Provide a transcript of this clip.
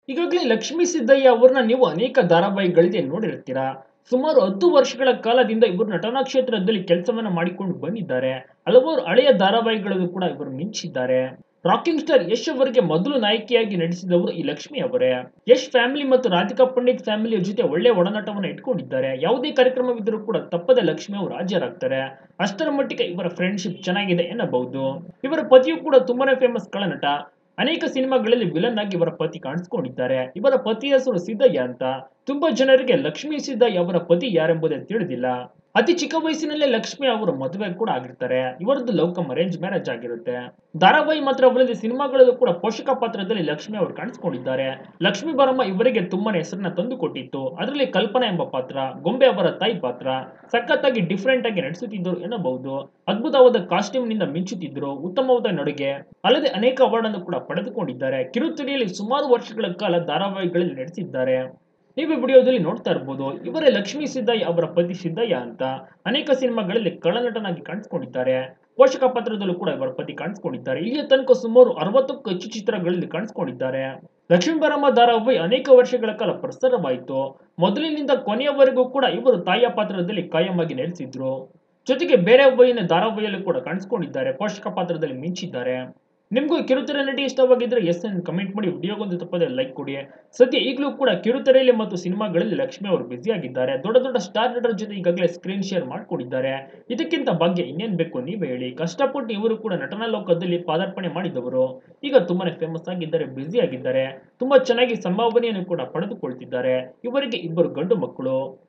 ಈಗಾಗಲೇ ಲಕ್ಷ್ಮೀ ಸಿದ್ದಯ್ಯ ಅವರನ್ನ ನೀವು ಅನೇಕ ಧಾರಾವಾಹಿಗಳಲ್ಲಿ ನೋಡಿರ್ತೀರಾ ಸುಮಾರು ಹತ್ತು ವರ್ಷಗಳ ಕಾಲದಿಂದ ಇವರು ನಟನಾ ಕ್ಷೇತ್ರದಲ್ಲಿ ಕೆಲಸವನ್ನ ಮಾಡಿಕೊಂಡು ಬಂದಿದ್ದಾರೆ ಹಲವಾರು ಹಳೆಯ ಧಾರಾವಾಹಿಗಳಲ್ಲೂ ಕೂಡ ಇವರು ಮಿಂಚಿದ್ದಾರೆ ರಾಕಿಂಗ್ ಸ್ಟಾರ್ ಯಶ್ ಅವರಿಗೆ ಮೊದಲು ನಾಯಕಿಯಾಗಿ ನಟಿಸಿದವರು ಈ ಲಕ್ಷ್ಮಿ ಅವರೇ ಯಶ್ ಫ್ಯಾಮಿಲಿ ಮತ್ತು ರಾಧಿಕಾ ಪಂಡಿತ್ ಫ್ಯಾಮಿಲಿಯ ಜೊತೆ ಒಳ್ಳೆ ಒಡನಾಟವನ್ನು ಇಟ್ಕೊಂಡಿದ್ದಾರೆ ಯಾವುದೇ ಕಾರ್ಯಕ್ರಮವಿದ್ದರೂ ಕೂಡ ತಪ್ಪದೆ ಲಕ್ಷ್ಮಿ ಅವರು ಹಾಜರಾಗ್ತಾರೆ ಅಷ್ಟರ ಮಟ್ಟಿಗೆ ಇವರ ಫ್ರೆಂಡ್ಶಿಪ್ ಚೆನ್ನಾಗಿದೆ ಎನ್ನಬಹುದು ಇವರ ಪತಿಯು ಕೂಡ ತುಂಬಾನೇ ಫೇಮಸ್ ಕಳನಟ ಅನೇಕ ಸಿನಿಮಾಗಳಲ್ಲಿ ವಿಲನ್ ಆಗಿ ಇವರ ಪತಿ ಕಾಣಿಸ್ಕೊಂಡಿದ್ದಾರೆ ಇವರ ಪತಿಯ ಹೆಸರು ಸಿದ್ದಯ್ಯ ಅಂತ ತುಂಬಾ ಜನರಿಗೆ ಲಕ್ಷ್ಮೀ ಸಿದ್ದಯ್ಯ ಅವರ ಪತಿ ಯಾರೆಂಬುದೇ ತಿಳಿದಿಲ್ಲ ಅತಿ ಚಿಕ್ಕ ವಯಸ್ಸಿನಲ್ಲೇ ಲಕ್ಷ್ಮಿ ಅವರು ಮದುವೆ ಕೂಡ ಆಗಿರ್ತಾರೆ ಇವರದ್ದು ಲವ್ ಕಮ್ ಅರೇಂಜ್ ಮ್ಯಾರೇಜ್ ಆಗಿರುತ್ತೆ ಧಾರಾವಾಹಿ ಮಾತ್ರವಲ್ಲದೆ ಸಿನಿಮಾಗಳಲ್ಲೂ ಕೂಡ ಪೋಷಕ ಪಾತ್ರದಲ್ಲಿ ಲಕ್ಷ್ಮಿ ಅವರು ಕಾಣಿಸ್ಕೊಂಡಿದ್ದಾರೆ ಲಕ್ಷ್ಮಿ ಬರಮ್ಮ ಇವರಿಗೆ ತುಂಬಾನೇ ಹೆಸರನ್ನ ತಂದು ಕೊಟ್ಟಿತ್ತು ಅದರಲ್ಲಿ ಕಲ್ಪನಾ ಎಂಬ ಪಾತ್ರ ಗೊಂಬೆ ಅವರ ತಾಯಿ ಪಾತ್ರ ಸಖತ್ತಾಗಿ ಡಿಫ್ರೆಂಟ್ ಆಗಿ ನಡೆಸುತ್ತಿದ್ದರು ಎನ್ನಬಹುದು ಅದ್ಭುತವಾದ ಕಾಸ್ಟ್ಯೂಮ್ ನಿಂದ ಮಿಂಚುತ್ತಿದ್ದರು ಉತ್ತಮವಾದ ನಡುಗೆ ಅಲ್ಲದೆ ಅನೇಕ ಅವಾರ್ಡ್ ಅನ್ನು ಕೂಡ ಪಡೆದುಕೊಂಡಿದ್ದಾರೆ ಕಿರುತೆರೆಯಲ್ಲಿ ಸುಮಾರು ವರ್ಷಗಳ ಕಾಲ ಧಾರಾವಾಹಿಗಳಲ್ಲಿ ನಡೆಸಿದ್ದಾರೆ ನೀವು ಈ ವಿಡಿಯೋದಲ್ಲಿ ನೋಡ್ತಾ ಇರ್ಬೋದು ಇವರೇ ಲಕ್ಷ್ಮೀ ಸಿದ್ದಯ್ಯ ಅವರ ಪತಿ ಸಿದ್ದಯ್ಯ ಅಂತ ಅನೇಕ ಸಿನಿಮಾಗಳಲ್ಲಿ ಕಳ್ಳನಟನಾಗಿ ಕಾಣಿಸ್ಕೊಂಡಿದ್ದಾರೆ ಪೋಷಕ ಪಾತ್ರದಲ್ಲೂ ಕೂಡ ಇವರ ಪತಿ ಕಾಣಿಸ್ಕೊಂಡಿದ್ದಾರೆ ಇಲ್ಲಿಯ ತನಕ ಸುಮಾರು ಅರವತ್ತಕ್ಕೂ ಹೆಚ್ಚು ಚಿತ್ರಗಳಲ್ಲಿ ಕಾಣಿಸ್ಕೊಂಡಿದ್ದಾರೆ ಲಕ್ಷ್ಮೀ ಬರಮ್ಮ ಧಾರಾವಾಹಿ ಅನೇಕ ವರ್ಷಗಳ ಕಾಲ ಪ್ರಸಾರವಾಯಿತು ಮೊದಲಿನಿಂದ ಕೊನೆಯವರೆಗೂ ಕೂಡ ಇವರು ತಾಯಿಯ ಪಾತ್ರದಲ್ಲಿ ಕಾಯಮಾಗಿ ನೆಲೆಸಿದ್ರು ಜೊತೆಗೆ ಬೇರೆ ಒಬ್ಬನ ಧಾರಾವಾಹಿಯಲ್ಲೂ ಕೂಡ ಕಾಣಿಸ್ಕೊಂಡಿದ್ದಾರೆ ಪೋಷಕ ಪಾತ್ರದಲ್ಲಿ ಮಿಂಚಿದ್ದಾರೆ ನಿಮಗೂ ಕಿರುತೆರೆ ನಟಿ ಇಷ್ಟವಾಗಿದ್ರೆ ಎಸ್ ಎಂದು ಕಮೆಂಟ್ ಮಾಡಿ ವಿಡಿಯೋಗೊಂದು ತಪ್ಪದೆ ಲೈಕ್ ಕೊಡಿ ಸದ್ಯ ಈಗಲೂ ಕೂಡ ಕಿರುತೆರೆಯಲ್ಲಿ ಮತ್ತು ಸಿನಿಮಾಗಳಲ್ಲಿ ಲಕ್ಷ್ಮಿ ಅವರು ಬ್ಯುಸಿ ಆಗಿದ್ದಾರೆ ದೊಡ್ಡ ದೊಡ್ಡ ಸ್ಟಾರ್ ನಟರ ಜೊತೆ ಈಗಾಗಲೇ ಸ್ಕ್ರೀನ್ ಶೇರ್ ಮಾಡ್ಕೊಂಡಿದ್ದಾರೆ ಇದಕ್ಕಿಂತ ಭಾಗ್ಯ ಇನ್ನೇನ್ ಬೇಕು ನೀವೇ ಹೇಳಿ ಕಷ್ಟಪಟ್ಟು ಇವರು ಕೂಡ ನಟನಾ ಲೋಕದಲ್ಲಿ ಪಾದಾರ್ಪಣೆ ಮಾಡಿದವರು ಈಗ ತುಂಬಾನೇ ಫೇಮಸ್ ಆಗಿದ್ದಾರೆ ಬ್ಯುಸಿ ಆಗಿದ್ದಾರೆ ತುಂಬಾ ಚೆನ್ನಾಗಿ ಸಂಭಾವನೆಯನ್ನು ಕೂಡ ಪಡೆದುಕೊಳ್ತಿದ್ದಾರೆ ಇವರಿಗೆ ಇಬ್ಬರು ಗಂಡು ಮಕ್ಕಳು